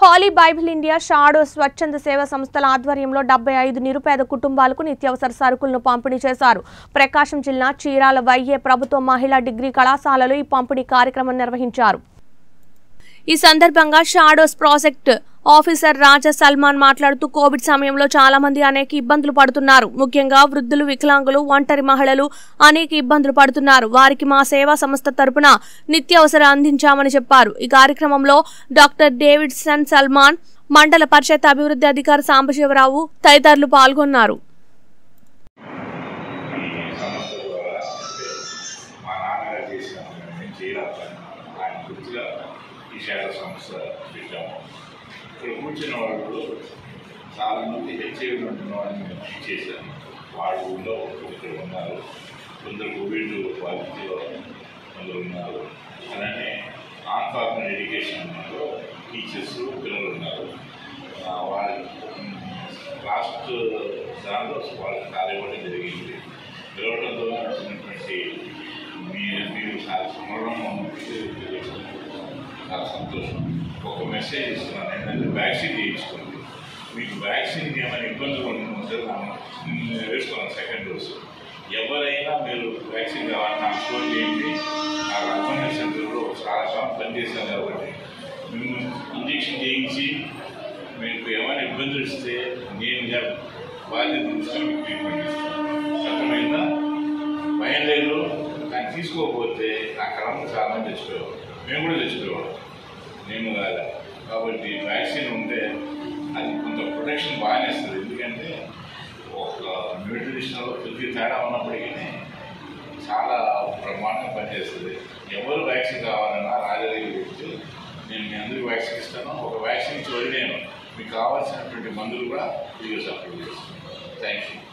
holly Bible India shadow స్వచ్ఛంద సేవా సంస్థల ఆధ్వర్యంలో డెబ్బై ఐదు నిరుపేద కుటుంబాలకు నిత్యావసర సరుకులను పంపిణీ చేశారు ప్రకాశం జిల్లా చీరాల వైఏ ప్రభుత్వ మహిళా డిగ్రీ కళాశాలలో ఈ పంపిణీ కార్యక్రమం నిర్వహించారు ఈ సందర్భంగా shadows project officer Raja Salman మాట్లాడుతూ కోవిడ్ సమయంలో చాలా మంది అనేక ఇబ్బందులు పడుతున్నారు ముఖ్యంగా వృద్ధులు వికలాంగులు ఒంటరి మహిళలు అనేక ఇబ్బందులు పడుతున్నారు వారికి మా సేవా సంస్థ తరపున నిత్యావసర అందించామని చెప్పారు ఈ కార్యక్రమంలో డాక్టర్ డేవిడ్ సన్ సల్మాన్ మండల పరిషత్ అభివృద్ధి అధికారి సాంబశివరావు తదితరులు పాల్గొన్నారు ఈ సంస్థ ద్వారా మా నాన్నగారు చేసిన నేను చేయాలి ఆయన గుర్తుగా ఈ శాఖ సంస్థ పెట్టాము ఇక్కడ కూర్చున్న వాళ్ళు చాలామంది హెచ్ఐవి ఉంటున్న వాళ్ళని మేము చేశాము వాళ్ళ ఊళ్ళో ఒకరు ఉన్నారు కొందరు కోవిడ్ బాధితులు కొందరు ఉన్నారు అలానే నాన్ ఫార్మల్ ఎడ్యుకేషన్లో టీచర్స్ పిల్లలు ఉన్నారు ఆ, వాళ్ళ లాస్ట్ దానిలో వాళ్ళకి కాలు ఇవ్వడం జరిగింది పిలవడంతో వచ్చినటువంటి మీ మీరు చాలా సమరం చాలా సంతోషం ఒక మెసేజ్ ఇస్తున్నాను ఏంటంటే వ్యాక్సిన్ చేయించుకోండి మీకు వ్యాక్సిన్ ఏమైనా ఇబ్బందులు ఉంటే నేను వేసుకున్నాను సెకండ్ డోస్ ఎవరైనా మీరు వ్యాక్సిన్ కావాలి నాకు ఫోన్ చేయండి నాకు అర్బన్ సెంటర్లో చాలా కాలం పనిచేశాను కాబట్టి మేము ఇంజక్షన్ చేయించి మీకు ఏమైనా ఇబ్బందులు ఇస్తే నేను బాధ్యత తీసుకొని మీకు ట్రీట్మెంట్ ఇస్తాను అర్థమైందా భయం లేదు కానీ తీసుకోకపోతే నా క్రమం చాలా మంది తెచ్చిపోయేవాడు మేము కూడా తెచ్చిపోయేవాడు నేను కాదు కాబట్టి వ్యాక్సిన్ ఉంటే అది కొంత ప్రొటెక్షన్ బాగానే ఇస్తుంది ఎందుకంటే ఒక న్యూట్రిషన్లో కొద్దిగా తేడా ఉన్నప్పటికీ చాలా బ్రహ్మాండంగా పనిచేస్తుంది ఎవరు వ్యాక్సిన్ కావాలన్నా రాజా దగ్గర పెట్టి నేను మీ అందరికీ వ్యాక్సిన్ ఇస్తాను ఒక వ్యాక్సిన్ ఇచ్చి వదిలేను మీకు కావాల్సినటువంటి మందులు కూడా ఫ్రీగా సప్లై చేస్తాను థ్యాంక్ యూ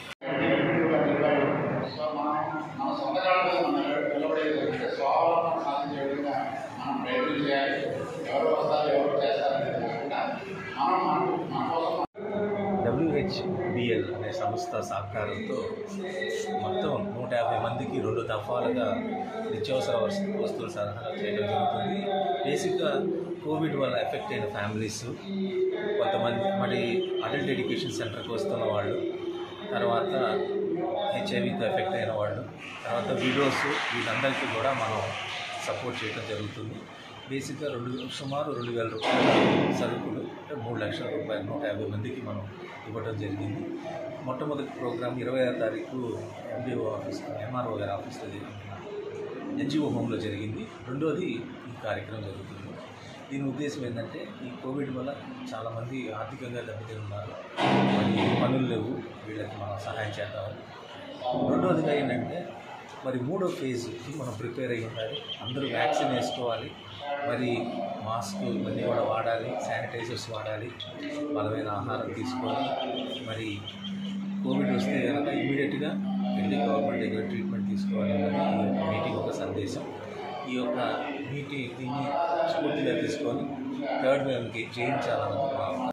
సో మనం మన సొంత కాళ్ళలో మనం నిలబడేది అంటే స్వావలంబన సాధించే విధంగా మనం ప్రయత్నం చేయాలి ఎవరు వస్తారు ఎవరు చేస్తారనేది కాకుండా మనం మనం మన కోసం డబ్ల్యూహెచ్బిఎల్ అనే సంస్థ సహకారంతో మొత్తం నూట యాభై మందికి రెండు దఫాలుగా నిత్యావసర వస్తు- వస్తువులు సరఫరా చేయడం జరుగుతుంది బేసిక్గా కోవిడ్ వల్ల ఎఫెక్ట్ అయిన ఫ్యామిలీస్ కొంతమంది మరి అడల్ట్ ఎడ్యుకేషన్ సెంటర్కి వస్తున్న వాళ్ళు తర్వాత హెచ్ఐవితో ఎఫెక్ట్ అయిన వాళ్ళు తర్వాత విడోస్ వీళ్ళందరికీ కూడా మనం సపోర్ట్ చేయడం జరుగుతుంది బేసిక్గా రెండు సుమారు రెండు వేల రూపాయల సరుకులు అంటే మూడు లక్షల రూపాయలు నూట యాభై మందికి మనం ఇవ్వడం జరిగింది మొట్టమొదటి ప్రోగ్రాం ఇరవై ఆరు తారీఖు ఎండిఓ ఆఫీస్ ఎంఆర్ఓ గారి ఆఫీస్లో జరిగింది ఎన్జిఓ హోమ్లో జరిగింది రెండోది ఈ కార్యక్రమం జరుగుతుంది దీని ఉద్దేశం ఏంటంటే ఈ కోవిడ్ వల్ల చాలామంది ఆర్థికంగా దెబ్బతిని ఉన్నారు మరి పనులు లేవు వీళ్ళకి మనం సహాయం చేద్దామని రెండోదిగా ఏంటంటే మరి మూడో ఫేజ్కి మనం ప్రిపేర్ అయ్యి ఉండాలి అందరూ వ్యాక్సిన్ వేసుకోవాలి మరి మాస్క్ ఇవన్నీ కూడా వాడాలి శానిటైజర్స్ వాడాలి బలమైన ఆహారం తీసుకోవాలి మరి కోవిడ్ వస్తే కనుక ఇమీడియట్గా వెళ్ళి గవర్నమెంట్ దగ్గర ట్రీట్మెంట్ తీసుకోవాలి అన్నది ఈ యొక్క మీటింగ్ ఒక సందేశం ఈ యొక్క మీటింగ్ దీన్ని స్ఫూర్తిగా తీసుకొని థర్డ్ వేవ్కి జయించాలన్నది మా